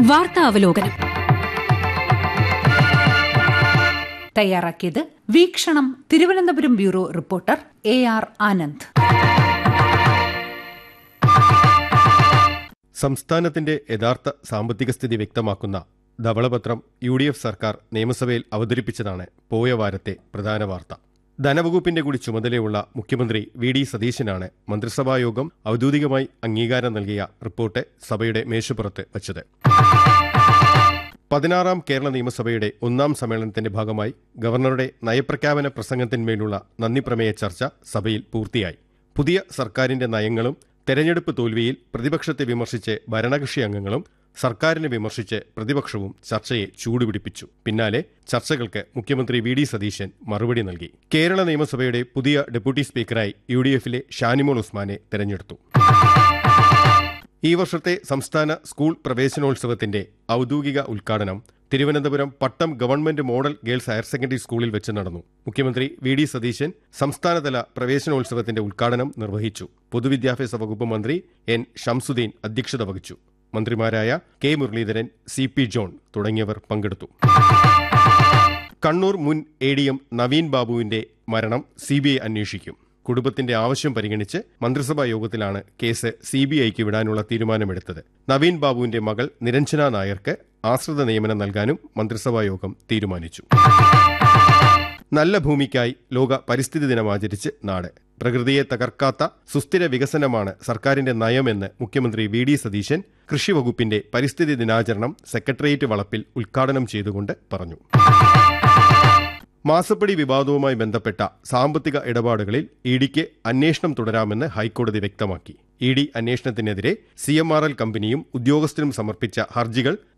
വാർത്താ അവലോകനം തയ്യാറാക്കിയത് വീക്ഷണം Thiruvananthapuram bureau reporter A R Anand സംസ്ഥാനത്തിന്റെ യഥാർത്ഥ സാമ്പത്തിക സ്ഥിതി വ്യക്തമാക്കുന്ന ധവളപത്രം യു ഡി എഫ് സർക്കാർ നിയമസഭയിൽ അവതരിപ്പിച്ചതാണ് പോയ വാരത്തെ പ്രധാന വാർത്ത ധനവകുപ്പിന്റെ കൂടി ചുമതലയുള്ള മുഖ്യമന്ത്രി വി ഡി സതീശനാണ് മന്ത്രിസഭായോഗം ഔദ്യോഗികമായി അംഗീകാരം നൽകിയ റിപ്പോർട്ട് സഭയുടെ മേശപ്പുറത്ത് വച്ചത് പതിനാറാം കേരള നിയമസഭയുടെ ഒന്നാം സമ്മേളനത്തിന്റെ ഭാഗമായി ഗവർണറുടെ നയപ്രഖ്യാപന പ്രസംഗത്തിന്മേലുള്ള നന്ദിപ്രമേയ ചർച്ച സഭയിൽ പൂർത്തിയായി പുതിയ സർക്കാരിന്റെ നയങ്ങളും തെരഞ്ഞെടുപ്പ് തോൽവിയിൽ പ്രതിപക്ഷത്തെ വിമർശിച്ച് ഭരണകക്ഷി അംഗങ്ങളും സർക്കാരിനെ വിമർശിച്ച് പ്രതിപക്ഷവും ചർച്ചയെ ചൂടുപിടിപ്പിച്ചു പിന്നാലെ ചർച്ചകൾക്ക് മുഖ്യമന്ത്രി വി ഡി സതീശൻ മറുപടി നൽകി കേരള നിയമസഭയുടെ പുതിയ ഡെപ്യൂട്ടി സ്പീക്കറായി യു ഡി എഫിലെ ഷാനിമോൾ ഉസ്മാനെ തെരഞ്ഞെടുത്തു ഈ വർഷത്തെ സംസ്ഥാന സ്കൂൾ പ്രവേശനോത്സവത്തിന്റെ ഔദ്യോഗിക ഉദ്ഘാടനം Thiruvananthapuram Pattom government model girls higher secondary സ്കൂളിൽ വെച്ച് നടന്നു മുഖ്യമന്ത്രി വി ഡി സതീശൻ സംസ്ഥാനതല പ്രവേശനോത്സവത്തിന്റെ ഉദ്ഘാടനം നിർവഹിച്ചു പൊതുവിദ്യാഭ്യാസ വകുപ്പ് മന്ത്രി എൻ ഷംസുദ്ദീൻ അധ്യക്ഷത വഹിച്ചു മന്ത്രിമാരായ K Muraleedharan C P John തുടങ്ങിയവർ പങ്കെടുത്തു കണ്ണൂർ മുൻ എ ഡി എം നവീൻ ബാബുവിന്റെ മരണം സി ബി ഐ അന്വേഷിക്കും കുടുംബത്തിന്റെ ആവശ്യം പരിഗണിച്ച് മന്ത്രിസഭാ യോഗത്തിലാണ് കേസ് സി ബി ഐക്ക് വിടാനുള്ള തീരുമാനമെടുത്തത് നവീൻ ബാബുവിന്റെ മകൾ നിരഞ്ജന നായർക്ക് ആശ്രിത നിയമനം നൽകാനും മന്ത്രിസഭാ യോഗം തീരുമാനിച്ചു നല്ല ഭൂമിക്കായി ലോക പരിസ്ഥിതി ദിനം ആചരിച്ച് നാട് പ്രകൃതിയെ തകർക്കാത്ത സുസ്ഥിര വികസനമാണ് സർക്കാരിന്റെ നയമെന്ന് മുഖ്യമന്ത്രി വി ഡി സതീശൻ കൃഷി വകുപ്പിന്റെ പരിസ്ഥിതി ദിനാചരണം സെക്രട്ടേറിയറ്റ് വളപ്പിൽ ഉദ്ഘാടനം ചെയ്തുകൊണ്ട് പറഞ്ഞു മാസപ്പടി വിവാദവുമായി ബന്ധപ്പെട്ട സാമ്പത്തിക ഇടപാടുകളിൽ ഇ ഡിക്ക് അന്വേഷണം തുടരാമെന്ന് ഹൈക്കോടതി വ്യക്തമാക്കി ഇ ഡി അന്വേഷണത്തിനെതിരെ സി എം ആർ എൽ കമ്പനിയും ഉദ്യോഗസ്ഥരും സമർപ്പിച്ച ഹർജികൾ